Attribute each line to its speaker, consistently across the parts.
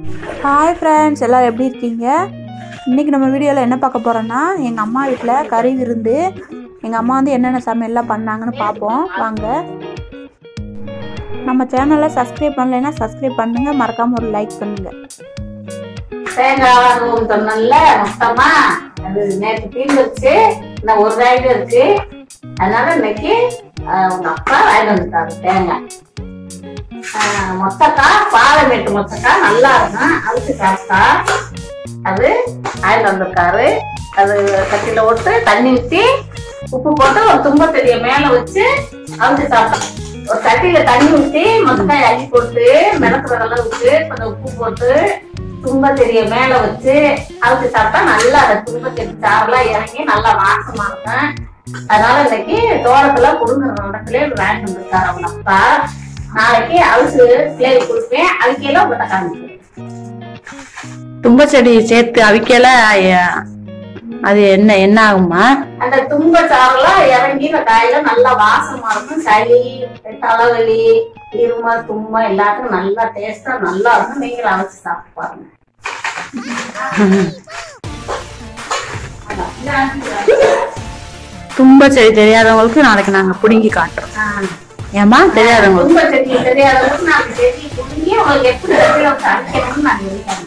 Speaker 1: Hi friends எல்லோரும் எப்படி இருக்கீங்க இன்றைக்கி நம்ம வீடியோவில் என்ன பார்க்க போகிறோன்னா எங்கள் அம்மா வீட்டில் கறி விருந்து எங்கள் அம்மா வந்து என்னென்ன சமையல்லாம் பண்ணாங்கன்னு பார்ப்போம் வாங்க நம்ம சேனலை சப்ஸ்கிரைப் பண்ணலைன்னா சப்ஸ்கிரைப் பண்ணுங்கள் மறக்காமல் ஒரு லைக் பண்ணுங்கள்
Speaker 2: தேங்காய் ஊன் சொன்னல மொத்தமா அது நேற்று தீர்ந்துருச்சு இன்னும் ஒரு ராய்டு இருக்கு அதனால இன்னைக்கு ஆஹ், உங்க அப்பா வாங்கிட்டு வந்துட்டாரு தேங்காய் ஆஹ், மொத்தக்காய் பாலமேட்டு மொத்தக்காய் நல்லா இருக்கும் அவிச்சு சாப்பிட்டா அது வாங்கிட்டு வந்திருக்காரு அது கட்டில போட்டு தண்ணி ஊற்றி உப்பு போட்டு ஒரு தும்பத்தடிய மேல வச்சு அவிச்சு சாப்பிட்டோம் ஒரு தட்டில தண்ணி ஊற்றி மொத்தக்காய் அள்ளி போட்டு மிளகு அளவுக்கு கொஞ்சம் உப்பு போட்டு தும்பத்தெரிய மேல வச்சு அவிச்சு சாப்பிட்டா நல்லா அந்த தும்பத்தெரி சாரெல்லாம் இறங்கி நல்லா வாசமா இருக்கும் அதனால இன்னைக்கு தோட்டத்துல குடுங்குற இடத்துல வாங்கிட்டு வந்துருக்காரு அவங்க அப்பா நாளைக்கு அவிச்சு பிள்ளைக்கு கொடுப்பேன் அதுக்கெல்லாம் உங்கள்கிட்ட காமிக்கிறேன்
Speaker 3: தும்ப செடி சேர்த்து அவிக்கல அ- அது என்ன என்ன ஆகுமா
Speaker 2: அந்த தும்ப சாரெல்லாம் இறங்கி இந்த காயில நல்லா வாசமா இருக்கும் சளி தலைவலி இருமல் தும்மல் எல்லாத்துக்கும் நல்லா டேஸ்டா நல்லா இருக்கும் நீங்களும் அவிச்சு சாப்பிட்டு பாருங்க
Speaker 3: தும்ப செடி தெரியாதவங்களுக்கு நாளைக்கு நாங்க புடுங்கி காட்டுறோம்
Speaker 2: ஆஹ்
Speaker 3: ஏமா தெரியாதவங்களுக்கு
Speaker 2: ரொம்ப செடி தெரியாதவங்களுக்கு நாலு செடி புடுங்கி உங்களுக்கு எப்படி செடியில வச்சு அரைக்கணும்னு நான் இருக்கேன்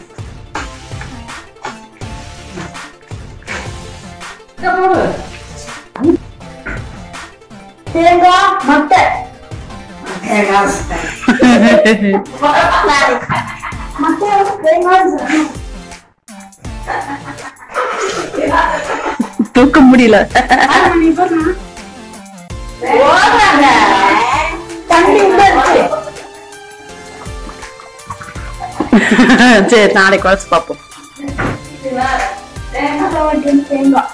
Speaker 2: தேங்காய் மட்டை தேங்காய் மட்டை தேங்காய்
Speaker 3: தூக்க முடியல
Speaker 2: ஓடுறாங்க தண்ணி உள்ள இருக்கு
Speaker 3: சரி நாளைக்கு குறைச்சு பார்ப்போம்
Speaker 2: தேங்காய் தேங்காய்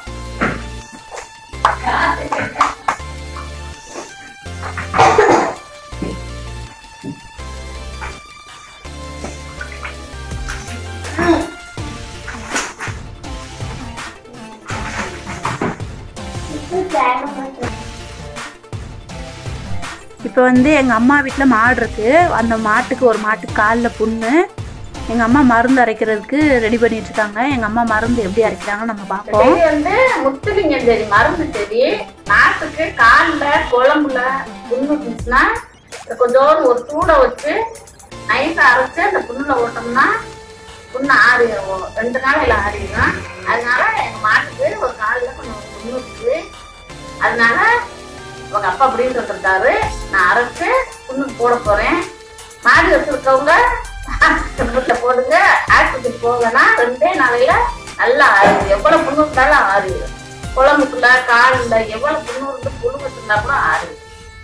Speaker 1: இப்போ வந்து எங்கள் அம்மா வீட்டில் மாடு இருக்கு அந்த மாட்டுக்கு ஒரு மாட்டுக்கு காலில் புண்ணு எங்கள் அம்மா மருந்து அரைக்கிறதுக்கு ரெடி பண்ணிட்டு இருக்காங்க எங்கள் அம்மா மருந்து எப்படி அரைக்கிறாங்கன்னு நம்ம பார்ப்போம்
Speaker 2: செடி வந்து முத்துலிங்கம் செடி மருந்து செடி நாட்டுக்கு கால்ல குழம்புல புண்ணு இருந்துச்சுன்னா கொஞ்சோண்டு ஒரு சூட வச்சு நைட்டை அரைச்சு அந்த புண்ணுல ஓட்டோம்னா புண்ணு ஆறிடும் ரெண்டு நாளையில ஆறிடும் அதனால எங்க மாட்டுக்கு ஒரு காலில் கொஞ்சம் புண்ணு இருக்கு அதனால உங்க அப்பா அப்படின்னு சொல்லிருக்காரு நான் அரைச்சு புண்ணுக்கு போட போறேன் மாடு வச்சிருக்கவங்க வீட்டுல போடுங்க ஆஸ்பத்திரிக்கு போங்கன்னா ரெண்டே நாளையில நல்லா ஆறிடும் எவ்வளவு புண்ணு இருந்தாலும் ஆறிடும் குழம்புக்குள்ள காலில் எவ்வளவு புண்ணு இருந்து புண்ணு வச்சிருந்தா கூட ஆறிடும்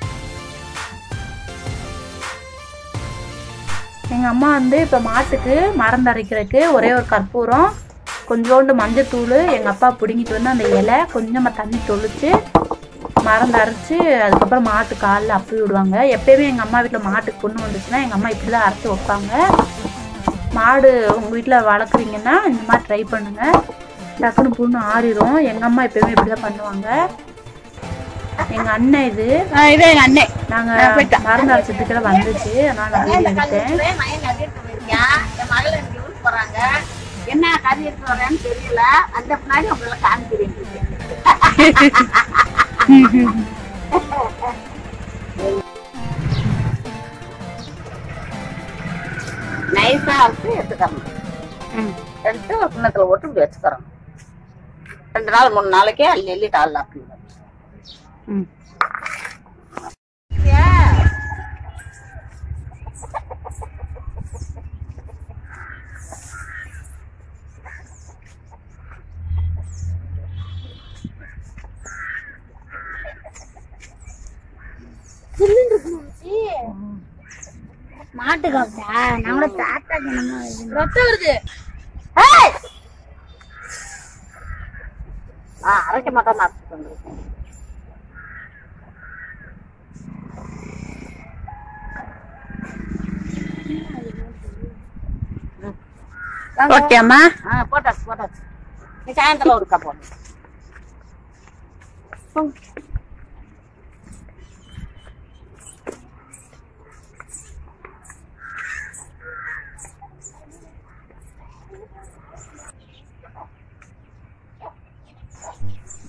Speaker 1: எங்கள் அம்மா வந்து இப்போ மாட்டுக்கு மருந்து அரைக்கிறதுக்கு ஒரே ஒரு கற்பூரம் கொஞ்சோண்டு மஞ்சத்தூள் எங்கள் அப்பா பிடுங்கிட்டு வந்து அந்த இலை கொஞ்சமாக தண்ணி தொளிச்சு மருந்து அரைச்சி அதுக்கப்புறம் மாட்டு காலில் அப்பி விடுவாங்க எப்பயுமே எங்கள் அம்மா வீட்டில் மாட்டுக்கு பொண்ணு வந்துச்சுன்னா எங்கள் அம்மா இப்படி தான் அரைச்சி வைப்பாங்க மாடு உங்கள் வீட்டில் வளர்க்குறீங்கன்னா இந்த மாதிரி ட்ரை பண்ணுங்கள் டக்குன்னு புண்ணு ஆறிடும் எங்கள் அம்மா எப்பயுமே இப்படி தான் பண்ணுவாங்க எங்கள் அண்ணன் இது
Speaker 3: இதே எங்க அண்ணே
Speaker 1: நாங்கள் மருந்து அரைச்சதுக்கெல்லாம் வந்துச்சு அதனால் நான் வீடியோ எடுத்தேன்
Speaker 2: என் மகள் எனக்கு ஊருக்கு போறாங்க என்ன கறி எடுத்து வரேன்னு தெரியல அந்த பின்னாடி உங்களை காமிக்கிறேன் நைஸா வச்சு எடுத்துக்கணும் எடுத்து ஒரு கிண்ணத்துல போட்டு இப்படி வச்சுக்கிறோம் ரெண்டு நாள் மூணு நாளைக்கே அள்ளி அள்ளி காலில் அப்படிங்க
Speaker 3: ம்.
Speaker 4: மாட்டுக்கு அப்படியா நான் கூட தாத்தாக்கு என்னமோ இது.
Speaker 2: ரத்தம் வருது ஆ அரைக்க மாட்டோம் அரைச்சிட்டு வந்துருக்கேன்
Speaker 3: ஓகேம்மா
Speaker 2: ஆ போட்டாச்சு போட்டாச்சு நீ சாயந்தரம் ஒருக்கா போடு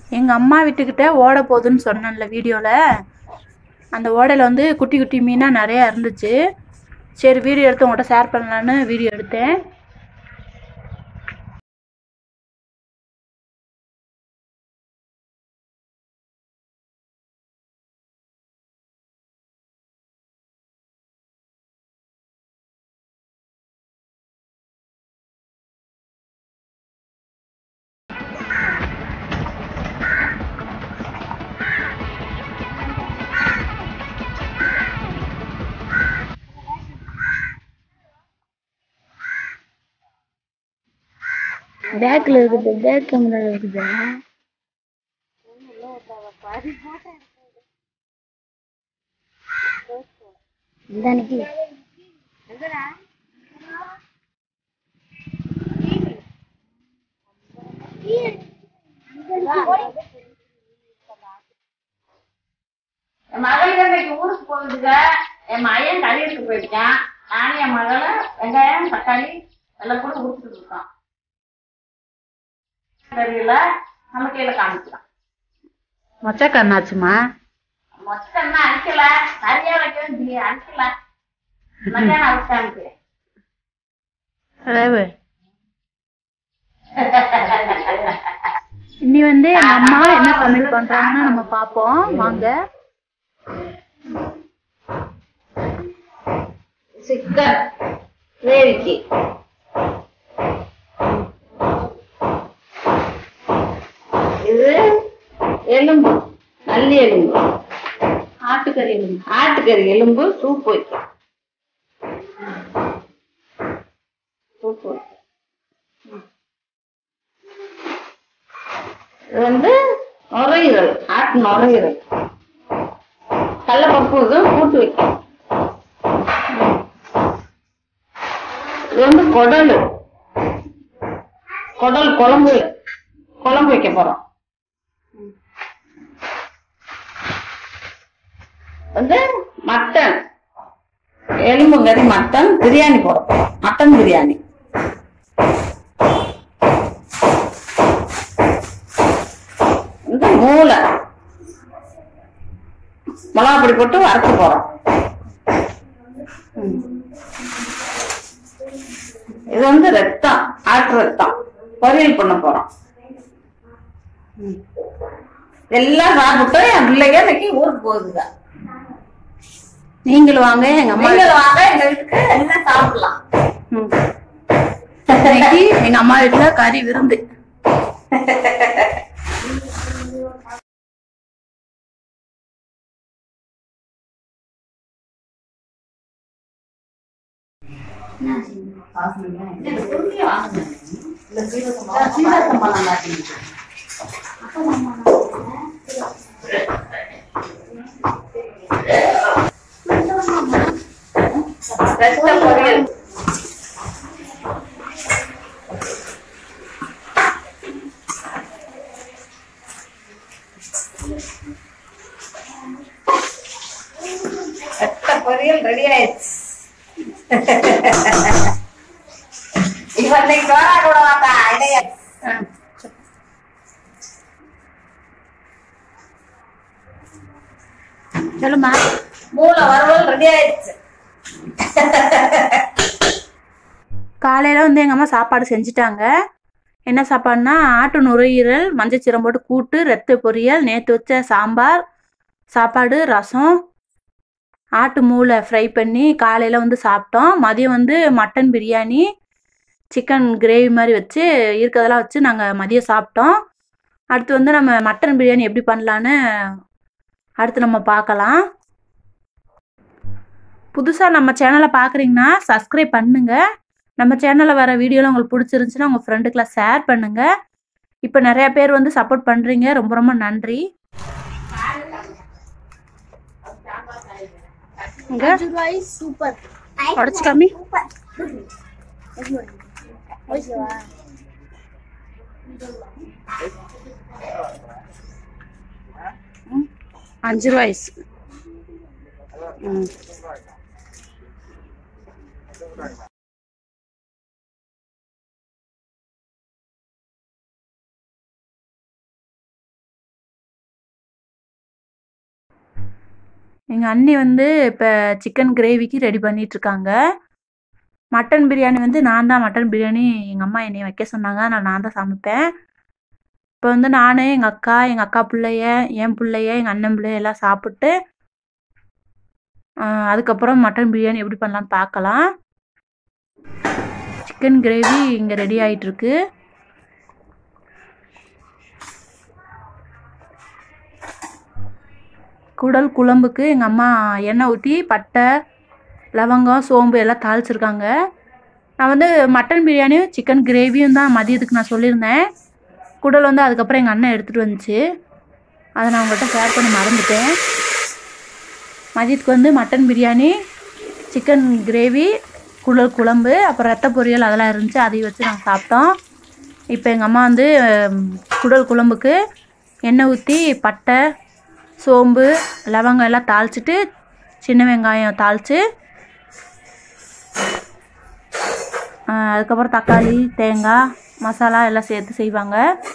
Speaker 1: எங்கள் அம்மா வீட்டுக்கிட்ட ஓட போகுதுன்னு சொன்னேன்ல வீடியோவில் அந்த ஓடையில் வந்து குட்டி குட்டி மீனாக நிறையா இருந்துச்சு சரி வீடியோ எடுத்து உங்கள்கிட்ட ஷேர் பண்ணலான்னு வீடியோ எடுத்தேன்
Speaker 4: பேக்ல இருக்குது பேக் கேமரா இருக்குது இந்த அன்னைக்கு
Speaker 2: என் மகளுக்கு இன்னைக்கு ஊருக்கு போகுதுங்க என் மகன் கல்யாணத்துக்கு போயிருக்கான் நானும் என் மகளை வெங்காயம் தக்காளி எல்லாம் கூட உடுத்துட்டு இருக்கோம் தெரியல நம்ம கீழே காமிக்கலாம்
Speaker 1: மொச்சக்கா என்னாச்சுமா
Speaker 2: மொத்தம் அடிக்கல சரியா வைக்கவும் தெரியும் அடிக்கல மத்தியானம் அவருக்கு காமிக்கிறேன்
Speaker 1: ரேவு இனி வந்து எங்க அம்மா என்ன சமையல் பண்றாங்கன்னு நம்ம பார்ப்போம் வாங்க
Speaker 2: சிக்கன் கிரேவிக்கு இது எலும்பு நல்லி எலும்பு
Speaker 1: ஆட்டுக்கறி எலும்பு
Speaker 2: ஆட்டுக்கறி எலும்பு சூப் வைக்கும் சூப் வைக்கும் இது வந்து நுரையீரல் ஆட்டு நுரையீரல் கடலப்பருப்பு இதுவும் கூட்டு வைக்கும் இது வந்து குடல் குடல் குழம்பு குழம்பு வைக்க போறோம் வந்து மட்டன் எலும்புங்கறி மட்டன் பிரியாணி போட போறோம் மட்டன் பிரியாணி வந்து மூளை மிளகா பொடி போட்டு வறுக்க போறோம் ம். இது வந்து ரத்தம் ஆட்டு ரத்தம் பொரியல் பண்ண போறோம் ம். எல்லாம் சாப்பிட்டு என் பிள்ளைங்க இன்னைக்கு ஊருக்கு போகுதுங்க
Speaker 1: நீங்களும் வாங்க எங்க அம்மா
Speaker 2: நீங்கள் வாங்க எங்க வீட்டுக்கு எல்லாம் சாப்பிடலாம்
Speaker 1: ம். இன்னைக்கு எங்க அம்மா வீட்டுல கறி விருந்து
Speaker 2: சீரசம்பளம் காட்டிங்க ரத்த பொரியல் ரத்த பொரியல் ரெடி ஆயிடுச்சு இவன் இன்னைக்கு டோரா கூட மாட்டா இடைய
Speaker 1: சொல்லுமா
Speaker 2: மூளை வறுவல் ரெடி ஆயிடுச்சு
Speaker 1: காலையில வந்து எங்க அம்மா சாப்பாடு செஞ்சுட்டாங்க என்ன சாப்பாடுனா ஆட்டு நுரையீரல் மஞ்சச்சீரம் போட்டு கூட்டு ரத்த பொரியல் நேற்று வச்ச சாம்பார் சாப்பாடு ரசம் ஆட்டு மூளை ஃப்ரை பண்ணி காலையில் வந்து சாப்பிட்டோம் மதியம் வந்து மட்டன் பிரியாணி சிக்கன் கிரேவி மாதிரி வச்சு இருக்கிறதெல்லாம் வச்சு நாங்கள் மதியம் சாப்பிட்டோம் அடுத்து வந்து நம்ம மட்டன் பிரியாணி எப்படி பண்ணலான்னு அடுத்து நம்ம பார்க்கலாம் புதுசாக நம்ம சேனலை பார்க்குறீங்கன்னா சப்ஸ்கிரைப் பண்ணுங்க நம்ம சேனலில் வர வீடியோலாம் உங்களுக்கு பிடிச்சிருந்துச்சுன்னா உங்கள் ஃப்ரெண்டுக்கெலாம் ஷேர் பண்ணுங்க இப்போ நிறைய பேர் வந்து சப்போர்ட் பண்ணுறீங்க ரொம்ப ரொம்ப நன்றி இங்க
Speaker 4: ரூபாய் சூப்பர்
Speaker 1: உடச்சு காமி
Speaker 4: ஓகேவா
Speaker 1: அஞ்சு ரூபாய்ஸ் ம் எங்கள் அண்ணி வந்து இப்போ சிக்கன் கிரேவிக்கு ரெடி பண்ணிகிட்ருக்காங்க மட்டன் பிரியாணி வந்து நான் தான் மட்டன் பிரியாணி எங்கள் அம்மா என்னை வைக்க சொன்னாங்க நான் நான் தான் சமைப்பேன் இப்போ வந்து நான் எங்கள் அக்கா எங்கள் அக்கா பிள்ளைய என் பிள்ளைய எங்கள் அண்ணன் பிள்ளைய எல்லாம் சாப்பிட்டு ஆஹ், அதுக்கப்புறம் மட்டன் பிரியாணி எப்படி பண்ணலான்னு பார்க்கலாம் சிக்கன் கிரேவி இங்கே ரெடி ஆயிட்டிருக்கு குடல் குழம்புக்கு எங்கள் அம்மா எண்ணெய் ஊற்றி பட்டை லவங்கம் சோம்பு எல்லாம் தாளிச்சிருக்காங்க நான் வந்து மட்டன் பிரியாணியும் சிக்கன் கிரேவியும் தான் மதியத்துக்கு நான் சொல்லியிருந்தேன் குடல் வந்து அதுக்கப்புறம் எங்கள் அண்ணன் எடுத்துகிட்டு வந்துச்சு அதை நான் உங்கள்கிட்ட ஷேர் பண்ண மறந்துட்டேன் மதியத்துக்கு வந்து மட்டன் பிரியாணி சிக்கன் கிரேவி குடல் குழம்பு அப்புறம் ரத்த பொரியல் அதெல்லாம் இருந்துச்சு அதையும் வச்சு நாங்கள் சாப்பிட்டோம் இப்போ எங்கள் அம்மா வந்து ஹம், குடல் குழம்புக்கு எண்ணெய் ஊற்றி பட்டை சோம்பு லவங்கம் எல்லாம் தாளிச்சிட்டு சின்ன வெங்காயம் தாளித்து அதுக்கப்புறம் தக்காளி தேங்காய் மசாலா எல்லாம் சேர்த்து செய்வாங்க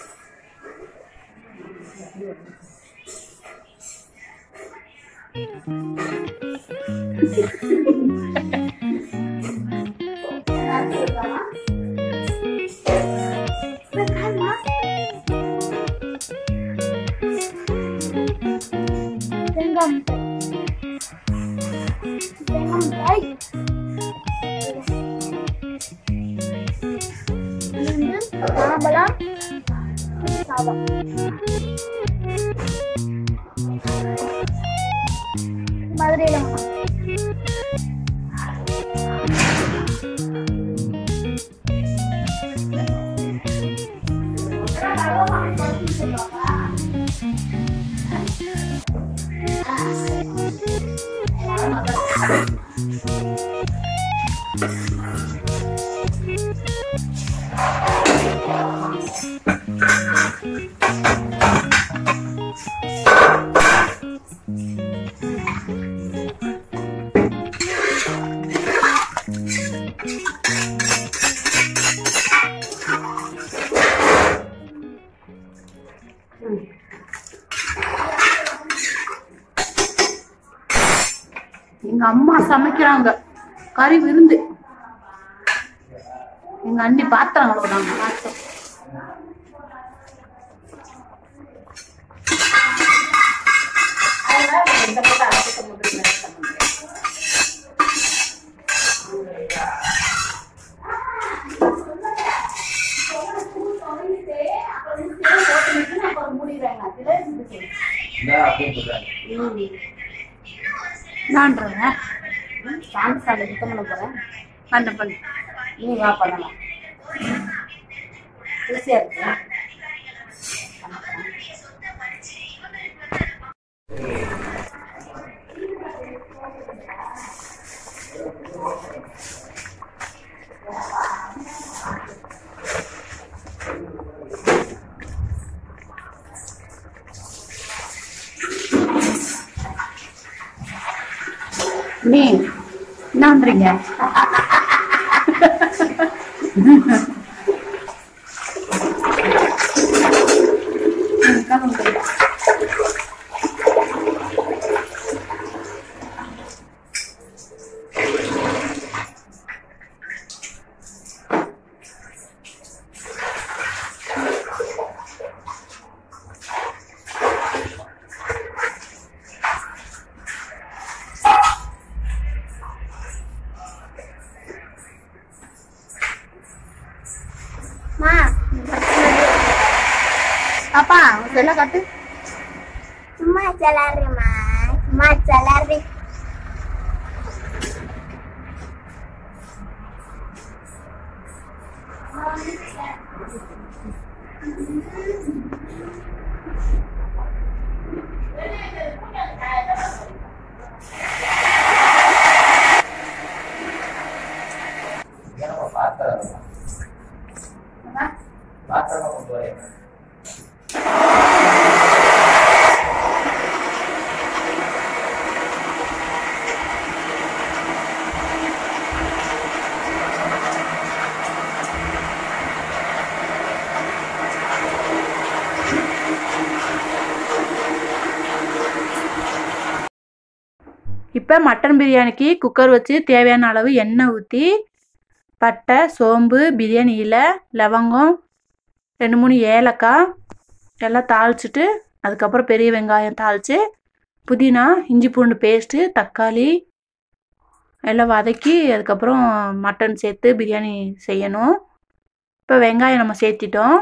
Speaker 4: தேங்காய் முட்டை தேங்காய் மிட்டாய் இது வந்து மாம்பழம் சாதம் மதுரையில்
Speaker 1: எங்கள் அம்மா சமைக்கிறாங்க கறி விருந்து எங்கள் அண்ணி பாத்திரம் கழுவுறாங்க பாத்திரம் நான்றங்க
Speaker 2: சாமி சாலை சுத்தம் பண்ண போறேன்
Speaker 1: பண்ண பண்ணு
Speaker 2: நீ வா பண்ணலாம் ஈஸியா இருக்கு
Speaker 1: நீ என்னன்றீங்க
Speaker 4: மா
Speaker 1: பாப்பா செல்ல காட்டு
Speaker 4: சும்மா சொல்லாருமா சும்மா சொல்லாரு
Speaker 1: இப்போ மட்டன் பிரியாணிக்கு குக்கர் வச்சு தேவையான அளவு எண்ணெய் ஊற்றி பட்டை சோம்பு பிரியாணி இலை லவங்கம் ரெண்டு மூணு ஏலக்காய் எல்லாம் தாளிச்சிட்டு அதுக்கப்புறம் பெரிய வெங்காயம் தாளித்து புதினா இஞ்சி பூண்டு பேஸ்ட்டு தக்காளி எல்லாம் வதக்கி அதுக்கப்புறம் மட்டன் சேர்த்து பிரியாணி செய்யணும் இப்போ வெங்காயம் நம்ம சேர்த்திட்டோம்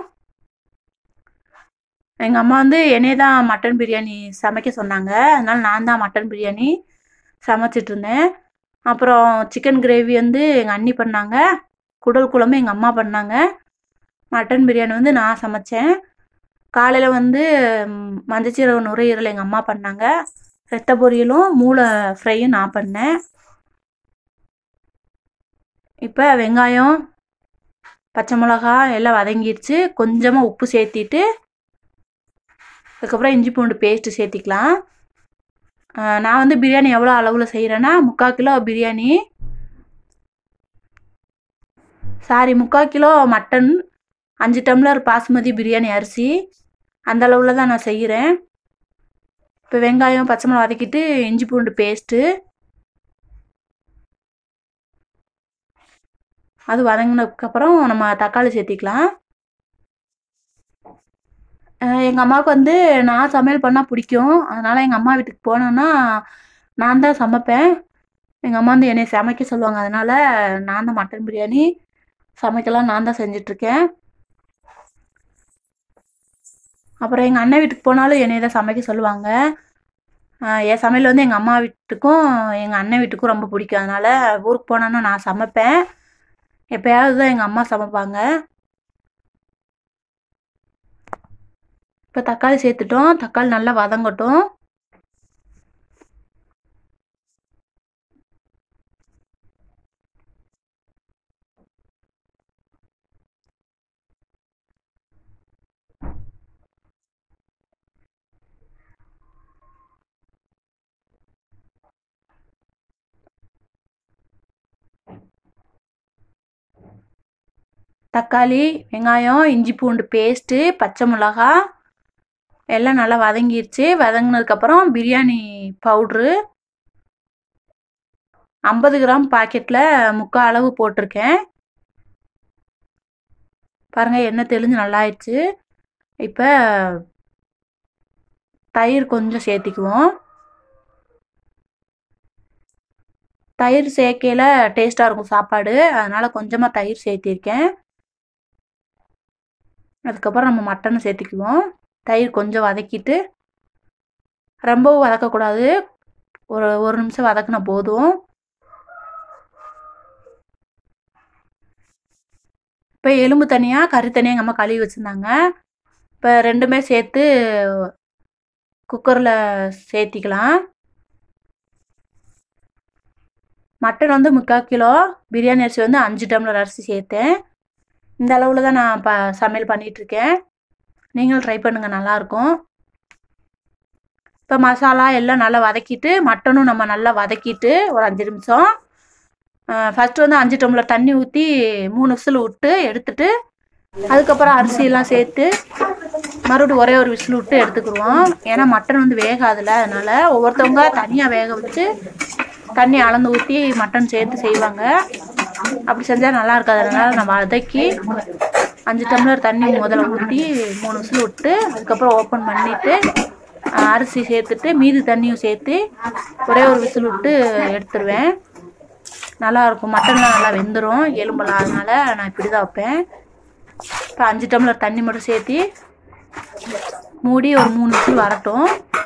Speaker 1: எங்கள் அம்மா வந்து என்னைய தான் மட்டன் பிரியாணி சமைக்க சொன்னாங்க அதனால நான் தான் மட்டன் பிரியாணி சமைச்சிட்டு இருந்தேன் அப்புறம் சிக்கன் கிரேவி வந்து எங்கள் அண்ணி பண்ணாங்க குடல் குழம்பு எங்கள் அம்மா பண்ணாங்க மட்டன் பிரியாணி வந்து நான் சமைச்சேன் காலையில் வந்து ம், மஞ்சச்சீரக நுரையீரல் எங்கள் அம்மா பண்ணாங்க ரத்த பொரியலும் மூளை ஃப்ரையும் நான் பண்ணேன் இப்போ வெங்காயம் பச்சை மிளகா எல்லாம் வதங்கிடுச்சு கொஞ்சமாக உப்பு சேர்த்திட்டு அதுக்கப்புறம் இஞ்சி பூண்டு பேஸ்ட்டு சேர்த்திக்கலாம் ஆஹ் நான் வந்து பிரியாணி எவ்வளோ அளவில் செய்கிறேன்னா முக்கால் கிலோ பிரியாணி சாரி முக்கால் கிலோ மட்டன் அஞ்சு டம்ளர் பாசுமதி பிரியாணி அரிசி அந்த அளவில் தான் நான் செய்கிறேன் இப்போ வெங்காயம் பச்சை மிளகா வதக்கிட்டு இஞ்சி பூண்டு பேஸ்ட்டு அது வதங்கினதுக்கப்புறம் நம்ம தக்காளி சேர்த்திக்கலாம் எங்கள் அம்மாவுக்கு வந்து நான் சமையல் பண்ணால் பிடிக்கும் அதனால் எங்கள் அம்மா வீட்டுக்கு போனேன்னா நான் தான் சமைப்பேன் எங்கள் அம்மா வந்து என்னை சமைக்க சொல்லுவாங்க அதனால் நான் தான் மட்டன் பிரியாணி சமைக்கலாம் நான் தான் செஞ்சிட்ருக்கேன் அப்புறம் எங்கள் அண்ணன் வீட்டுக்கு போனாலும் என்னை தான் சமைக்க சொல்லுவாங்க ஆஹ் என் சமையல் வந்து எங்கள் அம்மா வீட்டுக்கும் எங்கள் அண்ணன் வீட்டுக்கும் ரொம்ப பிடிக்கும் அதனால் ஊருக்கு போனேன்னா நான் சமைப்பேன் எப்பயாவது தான் எங்கள் அம்மா சமைப்பாங்க இப்போ தக்காளி சேர்த்துட்டோம் தக்காளி நல்லா வதங்கட்டும் தக்காளி வெங்காயம் இஞ்சி பூண்டு பேஸ்ட்டு பச்சை மிளகா எல்லாம் நல்லா வதங்கிருச்சு வதங்கினதுக்கப்புறம் பிரியாணி பவுட்ரு ஐம்பது கிராம் பாக்கெட்டில் முக்கால் அளவு போட்டிருக்கேன் பாருங்கள் எண்ணெய் தெளிஞ்சு நல்லா ஆயிடுச்சு இப்போ தயிர் கொஞ்சம் சேர்த்திக்குவோம் தயிர் சேர்க்கையில் டேஸ்ட்டாக இருக்கும் சாப்பாடு அதனால் கொஞ்சமாக தயிர் சேர்த்திருக்கேன் அதுக்கப்புறம் நம்ம மட்டனை சேர்த்திக்குவோம் தயிர் கொஞ்சம் வதக்கிட்டு ரொம்பவும் வதக்கக்கூடாது ஒரு ஒரு நிமிஷம் வதக்கினா போதும் இப்போ எலும்பு தனியாக கறி தனியாக எங்கள் அம்மா கழுவி வச்சுருந்தாங்க இப்போ ரெண்டுமே சேர்த்து குக்கரில் சேர்த்திக்கலாம் மட்டன் வந்து முக்கால் கிலோ பிரியாணி அரிசி வந்து அஞ்சு டம்ளர் அரிசி சேர்த்தேன் இந்த அளவில் தான் நான் ப சமையல் பண்ணிகிட்ருக்கேன் நீங்களும் ட்ரை பண்ணுங்கள் நல்லாயிருக்கும் இப்போ மசாலா எல்லாம் நல்லா வதக்கிட்டு மட்டனும் நம்ம நல்லா வதக்கிட்டு ஒரு அஞ்சு நிமிஷம் ஃபஸ்ட்டு வந்து அஞ்சு டம்ளர் தண்ணி ஊற்றி மூணு விசில் விட்டு எடுத்துட்டு அதுக்கப்புறம் அரிசியெல்லாம் சேர்த்து மறுபடியும் ஒரே ஒரு விசில் விட்டு எடுத்துக்கிடுவோம் ஏன்னா மட்டன் வந்து வேகாதுல அதனால் ஒவ்வொருத்தவங்க தனியாக வேக வச்சு தண்ணி அளந்து ஊற்றி மட்டன் சேர்த்து செய்வாங்க அப்படி செஞ்சால் நல்லா இருக்காது அதனால் நான் வதக்கி அஞ்சு டம்ளர் தண்ணி முதல்ல ஊற்றி மூணு விசில் விட்டு அதுக்கப்புறம் ஓப்பன் பண்ணிவிட்டு அரிசி சேர்த்துட்டு மீதி தண்ணியும் சேர்த்து ஒரே ஒரு விசில் விட்டு எடுத்துருவேன் நல்லாயிருக்கும் மட்டன்லாம் நல்லா வெந்துடும் எலும்பெல்லாம் அதனால நான் இப்படி தான் வைப்பேன் இப்போ அஞ்சு டம்ளர் தண்ணி மட்டும் சேர்த்து மூடி ஒரு மூணு விசில் வரட்டும்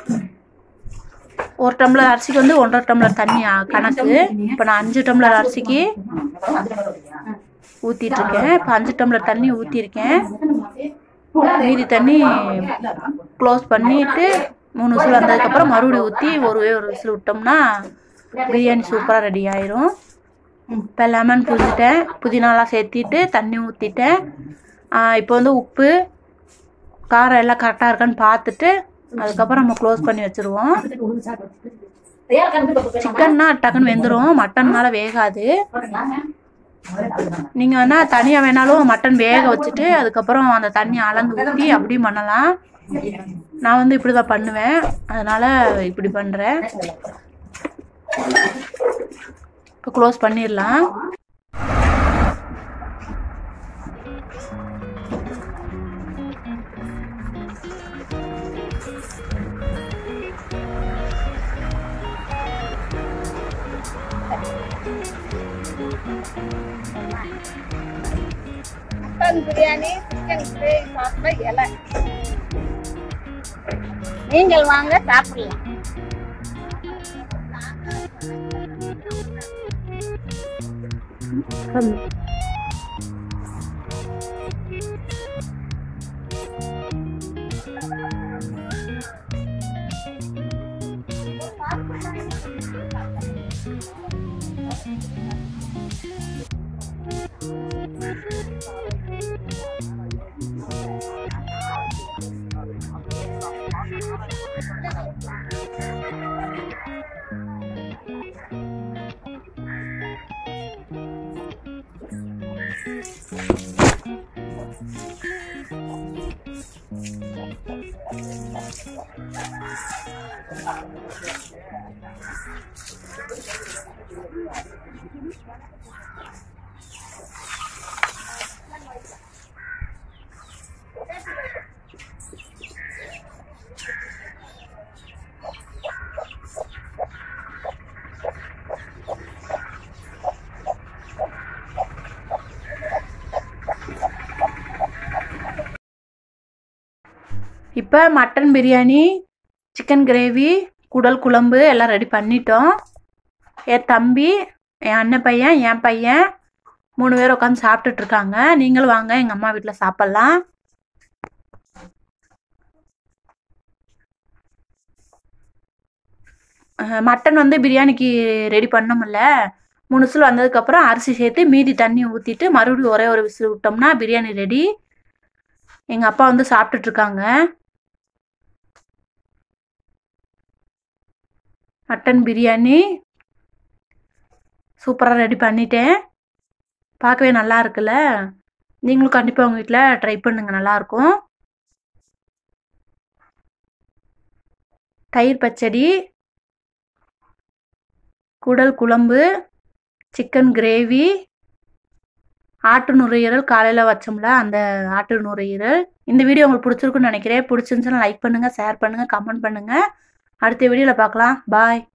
Speaker 1: ஒரு டம்ளர் அரிசிக்கு வந்து ஒன்றரை டம்ளர் தண்ணி ஆ, கணக்கு இப்போ நான் அஞ்சு டம்ளர் அரிசிக்கு ஊற்றிட்டு இருக்கேன் இப்போ அஞ்சு டம்ளர் தண்ணி ஊற்றிருக்கேன் மீதி தண்ணி க்ளோஸ் பண்ணிட்டு மூணு விசில் வந்ததுக்கப்புறம் மறுபடியும் ஊற்றி ஒரு ஒரு விசில் விட்டோம்னா பிரியாணி சூப்பராக ரெடி ஆயிரும் இப்போ லெமன் புரிஞ்சிட்டேன் புதினாலாம் சேர்த்திட்டு தண்ணி ஊற்றிட்டேன் இப்போ வந்து உப்பு காரம் எல்லாம் கரெக்டாக இருக்கான்னு பார்த்துட்டு அதுக்கப்புறம் நம்ம க்ளோஸ் பண்ணி வச்சுருவோம் சிக்கன்னா டக்குன்னு வெந்துடும் மட்டன்னால வேகாது நீங்கள் வேணால் தனியாக வேணாலும் மட்டன் வேக வச்சுட்டு அதுக்கப்புறம் அந்த தண்ணி அளந்து ஊற்றி அப்படியும் பண்ணலாம் நான் வந்து இப்படி தான் பண்ணுவேன் அதனால் இப்படி பண்ணுறேன் இப்போ க்ளோஸ் பண்ணிடலாம்
Speaker 3: மட்டன் பிரியாணி சிக்கன் கிரேவி சாப்பிட இலை நீங்கள் வாங்க சாப்பிடலாம்
Speaker 1: இப்போ மட்டன் பிரியாணி சிக்கன் கிரேவி குடல் குழம்பு எல்லாம் ரெடி பண்ணிட்டோம் என் தம்பி என் அண்ணன் பையன் என் பையன் மூணு பேர் உட்காந்து சாப்பிட்டுட்டு இருக்காங்க நீங்களும் வாங்க எங்கள் அம்மா வீட்டில் சாப்பிட்லாம் அஹ் மட்டன் வந்து பிரியாணிக்கு ரெடி பண்ணோம்ல மூணு விசில் வந்ததுக்கப்புறம் அரிசி சேர்த்து மீதி தண்ணி ஊற்றிட்டு மறுபடியும் ஒரே ஒரு விசில் விட்டோம்னா பிரியாணி ரெடி எங்கள் அப்பா வந்து சாப்பிட்டுட்டு இருக்காங்க மட்டன் பிரியாணி சூப்பராக ரெடி பண்ணிட்டேன் பார்க்கவே நல்லா இருக்குல்ல நீங்களும் கண்டிப்பாக உங்கள் வீட்டில் ட்ரை பண்ணுங்க நல்லாயிருக்கும் தயிர் பச்சடி குடல் குழம்பு சிக்கன் கிரேவி ஆட்டு நுரையீரல் காலையில் வச்சோம்ல அந்த ஆட்டு நுரையீரல் இந்த வீடியோ உங்களுக்கு பிடிச்சிருக்குன்னு நினைக்கிறேன் பிடிச்சிருந்துச்சுன்னா லைக் பண்ணுங்கள் ஷேர் பண்ணுங்கள் கமெண்ட் பண்ணுங்கள் அடுத்த வீடியோவில் பார்க்கலாம் பாய்